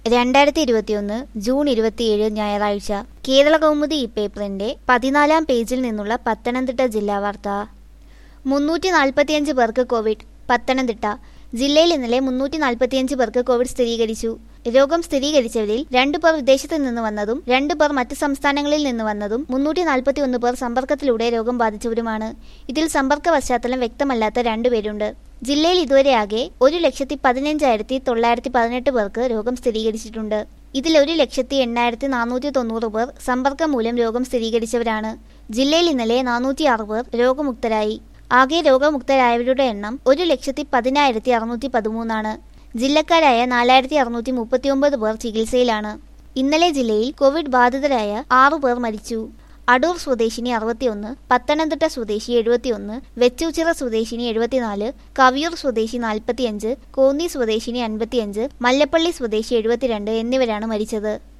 രണ്ടായിരത്തി ഇരുപത്തിയൊന്ന് ജൂൺ ഇരുപത്തിയേഴ് ഞായറാഴ്ച കേരള കൗമുദി ഈ പേപ്പറിന്റെ പതിനാലാം പേജിൽ നിന്നുള്ള പത്തനംതിട്ട ജില്ലാ വാർത്ത മുന്നൂറ്റി നാൽപ്പത്തിയഞ്ച് പേർക്ക് കോവിഡ് പത്തനംതിട്ട ജില്ലയിൽ ഇന്നലെ മുന്നൂറ്റി നാൽപ്പത്തിയഞ്ച് പേർക്ക് കോവിഡ് സ്ഥിരീകരിച്ചു രോഗം സ്ഥിരീകരിച്ചവരിൽ രണ്ടു പേർ വിദേശത്ത് നിന്ന് വന്നതും രണ്ടു പേർ മറ്റ് സംസ്ഥാനങ്ങളിൽ നിന്ന് വന്നതും മുന്നൂറ്റി നാൽപ്പത്തി ഒന്ന് പേർ സമ്പർക്കത്തിലൂടെ രോഗം ബാധിച്ചവരുമാണ് ഇതിൽ സമ്പർക്ക പശ്ചാത്തലം വ്യക്തമല്ലാത്ത രണ്ടുപേരുണ്ട് ജില്ലയിൽ ഇതുവരെയാകെ ഒരു ലക്ഷത്തി പതിനഞ്ചായിരത്തി തൊള്ളായിരത്തി പതിനെട്ട് പേർക്ക് രോഗം സ്ഥിരീകരിച്ചിട്ടുണ്ട് ഇതിൽ ഒരു ലക്ഷത്തി എണ്ണായിരത്തി നാനൂറ്റി തൊണ്ണൂറ് പേർ സമ്പർക്കം മൂലം രോഗം സ്ഥിരീകരിച്ചവരാണ് ജില്ലയിൽ ഇന്നലെ നാനൂറ്റി ആറ് പേർ രോഗമുക്തരായി ആകെ രോഗമുക്തരായവരുടെ എണ്ണം ഒരു ലക്ഷത്തി പതിനായിരത്തി അറുന്നൂറ്റി പതിമൂന്നാണ് ജില്ലക്കാരായ നാലായിരത്തി അറുന്നൂറ്റി മുപ്പത്തിയൊമ്പത് പേർ ചികിത്സയിലാണ് ഇന്നലെ ജില്ലയിൽ കോവിഡ് ബാധിതരായ ആറു പേർ മരിച്ചു അടൂർ സ്വദേശിനി അറുപത്തിയൊന്ന് പത്തനംതിട്ട സ്വദേശി എഴുപത്തിയൊന്ന് വെച്ചൂച്ചിറ സ്വദേശിനി എഴുപത്തിനാല് കവിയൂർ സ്വദേശി നാൽപ്പത്തിയഞ്ച് കോന്നി സ്വദേശിനി അൻപത്തിയഞ്ച് മല്ലപ്പള്ളി സ്വദേശി എഴുപത്തിരണ്ട് എന്നിവരാണ് മരിച്ചത്